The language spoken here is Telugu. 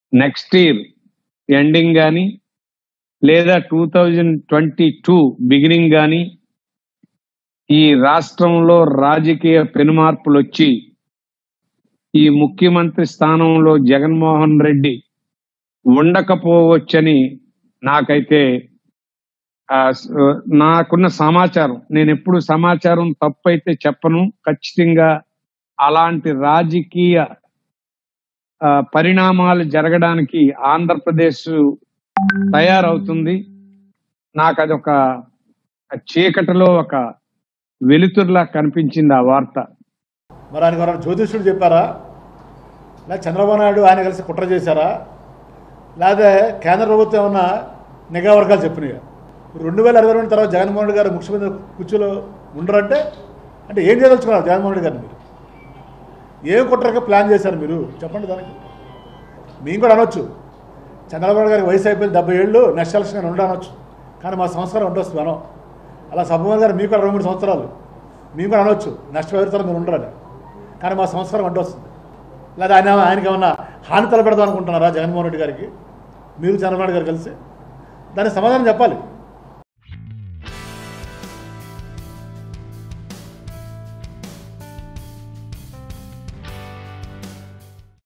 నెక్స్ట్ ఇయర్ ఎండింగ్ కానీ లేదా two thousand twenty two beginning కానీ ఈ రాష్ట్రంలో రాజకీయ పెనుమార్పులు వచ్చి ఈ ముఖ్యమంత్రి స్థానంలో జగన్మోహన్ రెడ్డి ఉండకపోవచ్చని నాకైతే ఆ, స- నాకున్న సమాచారం నేను ఎప్పుడు సమాచారం తప్పైతే చెప్పను ఖచ్చితంగా అలాంటి రాజకీయ ఆ, పరిణామాలు జరగడానికి ఆంధ్రప్రదేశ్ తయారవుతుంది నాకు అదొక చీకటిలో ఒక వెలుతురులా కనిపించింది ఆ వార్త మరి ఆయన ఎవరైనా జ్యోతిష్యుడు చెప్పారా లేదా చంద్రబాబు నాయుడు ఆయన కలిసి కుట్ర చేశారా లేదా కేంద్ర ప్రభుత్వం ఏమన్నా నిఘా వర్గాలు చెప్పినాయి రెండు వేల ఇరవై రెండు తర్వాత జగన్మోహన్ రెడ్డి గారు ముఖ్యమంత్రి కుర్చీలో ఉండరంటే అంటే ఏం చేయదలుచుకున్నారు జగన్మోహన్ రెడ్డి గారిని మీరు ఏం కుట్రగా ప్లాన్ చేశారు మీరు చెప్పండి దానికి మేము కూడా అనొచ్చు చంద్రబాబు నాయుడు గారికి వయసు అయిపోయింది డెబ్బై ఏళ్ళు నెక్స్ట్ ఎలక్షన్ నేను ఉండ అనొచ్చు కానీ మా సంస్కారం ఉండొస్తుంది మనం అలా సబ్బమల్ గారు మీకు కూడా ఇరవై మూడు సంవత్సరాలు మేము కూడా అనొచ్చు నెక్స్ట్ ఫైవ్ తరం మీరు ఉండరని కానీ మా సంస్కారం అడ్డొస్తుంది లేదా ఆయన ఆయనకి ఏమన్నా హాని తలపెడదాం అనుకుంటున్నారా జగన్మోహన్ రెడ్డి గారికి మీరు చంద్రబాబు నాయుడు గారు కలిసి దానికి సమాధానం చెప్పాలి